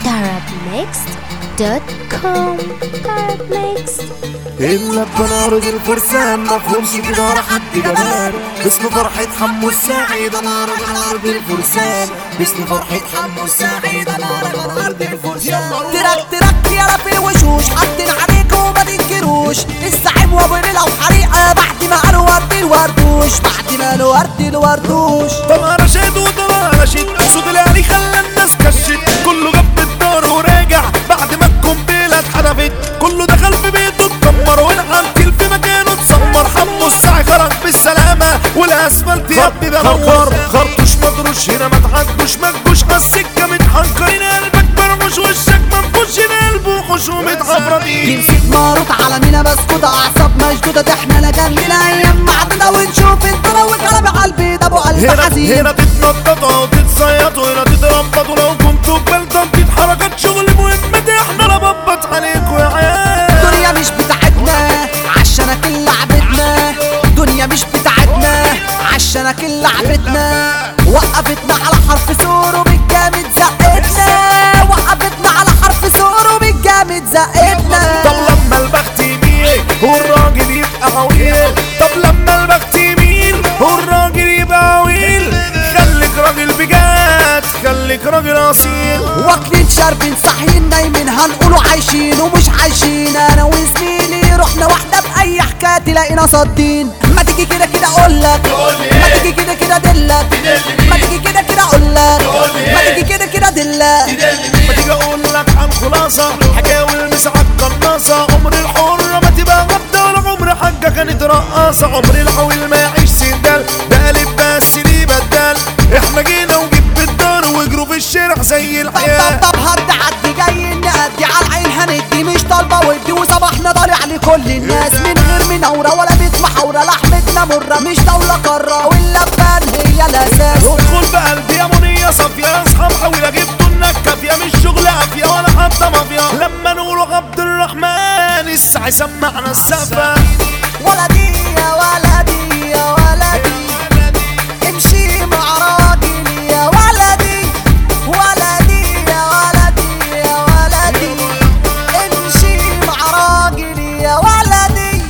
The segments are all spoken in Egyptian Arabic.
Arabmixed.com Arabmixed إلا بنارد الفرسان مفهومش كده ولا حد جبان اسمه فرحة حمو السعيد أنا راجل أرض الفرسان اسمه فرحة حمو السعيد أنا راجل أرض الفرسان ترك ترك يا في الوشوش حاطين عليك وما تنكروش الزعيم وابو ليلة وحريقة بعد ما قالوا ورد الوردوش بعد ما قالوا ورد الوردوش طلع رشيد وطلع رشيد صوت العلي خلى الناس كشت كله جاب الدار وراجع بعد ما القنبله اتحدفت كله دخل في بيته اتكمر والعنتيل في مكانه اتسمر حمو الساعي خرج بالسلامه والاسفلت يا ابني ده نور خرطوش مضروش هنا ما تعدوش ما تجوش على السكه متحنكرين قلبك برمش وشك منفوش هنا قلبه وخش ومتعفرطين يمسك ماروت على مينا بسكوتة أعصاب مشدودة احنا لا جنبنا أيام معدودة ونشوف الطرا وكلام على البيض أبو قلب هنا حزين هنا تتنططوا وتتصيطوا هنا تتربطوا لو كنتوا بلطة حركات شغل مهمة احنا ربطت عليكوا يا عيال الدنيا مش بتاعتنا عشانك اللي لعبتنا الدنيا مش بتاعتنا عشانك اللي لعبتنا وقفتنا على حرف سور وبالجامد زقتنا وقفتنا على حرف سور وبالجامد زقتنا طب لما البخت يميل والراجل يبقى عويل طب لما البخت يميل والراجل يبقى عويل خليك راجل بجد خليك راجل اصيل واكلين شاربين صاحيين نايمين هنقولوا عايشين ومش عايشين انا وزميلي رحنا واحده باي حكايه تلاقينا صادين ما تيجي كده كده اقول لك ما تيجي كده كده دلك ما تيجي كده كده اقول لك ما تيجي كده كده دلك ما تيجي اقول لك عن خلاصه حكاوي المسعى القناصه عمر الحره ما تبقى غبده ولا عمر حاجه كانت رقاصه عمر العويل ما يعيش سندال ده قلب بس ليه بدال احنا جينا وجيب الدار واجروا في الشارع زي طب الحياه طب طب هدي عدي جاي نأدي على العين هندي مش طالبه ودي وصباحنا طالع لكل الناس من غير مناوره ولا بيت محاوره لحمتنا مره مش دوله قاره واللبان هي الاساس ادخل بقلبي يا منية صافية اصحى محاول اجيب دنك كافية مش شغل عافية ولا حتى مافيا لما نقولوا عبد الرحمن الساعة سمعنا السقفة ولدي يا ولدي يا ولدي امشي مع راجل يا ولدي ولدي يا ولدي يا ولدي امشي مع راجل يا ولدي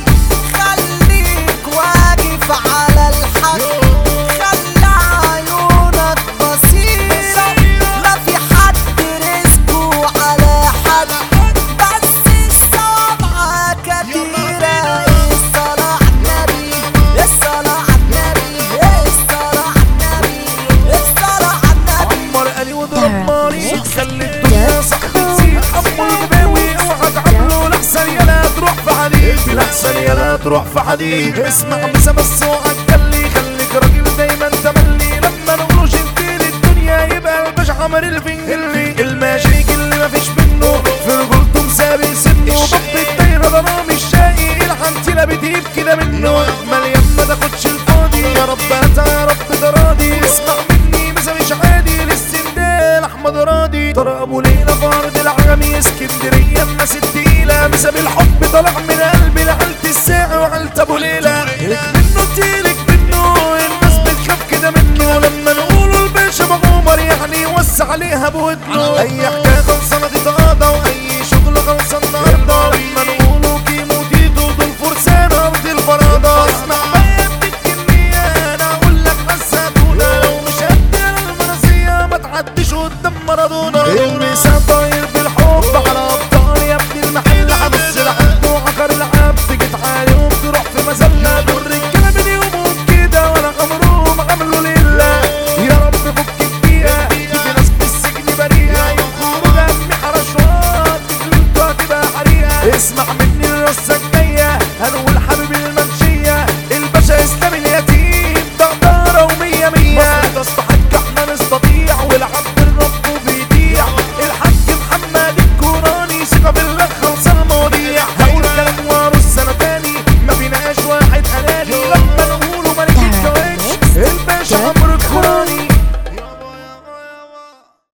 خليك واقف على الحد خلى عيونك بصيرة ما في حد رزقه على حد بس السبعة كتيرة الصلاة على النبي الصلاة على النبي الصلاة على النبي الصلاة على النبي عمر قالي وضرباني خلي الدنيا صاحبي تزيد حمو الباوي اوعى تعمله لحسن يلا تروح في حديد لحسن يلا تروح في حديد اسمع مسا بس وعجلي خليك راجل دايما تملي لما نقولوا شنتين الدنيا يبقى الباشا عمر الفنجلي الماجيك اللي مفيش منه في رجولته مسابق سنه بط الدايره ده رامي الشقي الحنتيله بتجيب كده منه اجمل يما تاخدش الفاضي يا رب هاتها يا رب ده راضي اسمع مني مسا مش عادي للسندال احمد راضي طرق ابو ليلى في ارض العجمي اسكندريه الناس التقيله مسا بالحب طلع من قلبي لعلت الساعي وعلت ابو ليلى لك منه تيلك منه الناس بتخاف كده منه لما نقولوا الباشا ابو عمر يعني يوسع عليها بودنه اي حكايه خلصانه تتقاضى واي شغل خلصان النهارده لما نقولوا كيمو تيتو دول فرسان ارض الفراده اسمع بقى الكميه انا اقول لك بس هاتونا لو مش قد المراسيه ما تعديش قدام مارادونا الميسان طاير بالحب على ابطال يا ابن المحل حبس العب وعكر العب جيت عليهم تروح في مزله دول رجاله من يومهم كده ولا عمرهم عملوا لله يا رب فك الدقيقه في ناس في السجن بريئه يخرجوا دم حرشات تجلدوا هتبقى حريقه اسمع مني الرصه الجايه هنقول حبيب المنشيه الباشا اسلام اليتيم